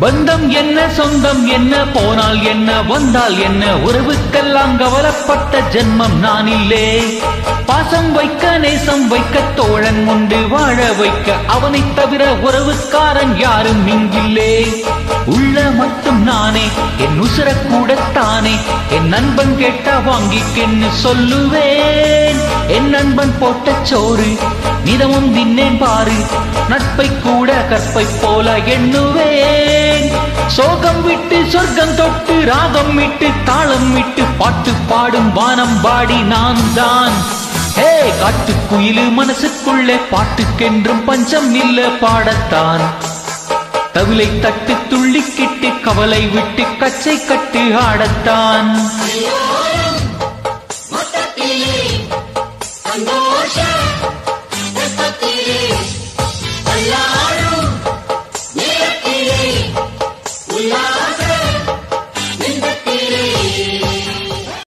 பந்தம் என்ன சொந்தம் என்ன போனால் என்ன வந்தால் என்ன உறவுக்கெல்லாம் கவலைப்பட்ட ஜென்மம் நான் இல்லே பாசம் வைக்க நேசம் வைக்க தோழன் உண்டு வாழ வைக்க அவனைத் தவிர உறவுக்காரன் யாரும் இங்கில்லே உள்ள மட்டும் நானே என் உசுர கூடத்தானே என் நண்பன் கேட்டா வாங்கிக்கென்னு சொல்லுவேன் என் நண்பன் போட்ட சோறு நிதமும் தின்னேன் பாரு நட்பை கூட கற்பை போல எண்ணுவேன் சோகம் விட்டு சொர்க்கம் தொட்டு ராகம் விட்டு தாளம் விட்டு பாட்டு பாடும் வானம் பாடி நான் தான் ஹே காட்டுக்குயிலு மனசுக்குள்ளே பாட்டுக்கென்றும் பஞ்சம் இல்ல பாடத்தான் தவிலை தட்டு துள்ளிக்கிட்டு கவலை விட்டு கச்சை கட்டு ஆடத்தான் எல்லோரும் மொத்தத்திலே சந்தோஷ வெப்பத்திலே தள்ளாடும் நேரத்திலே உல்லாச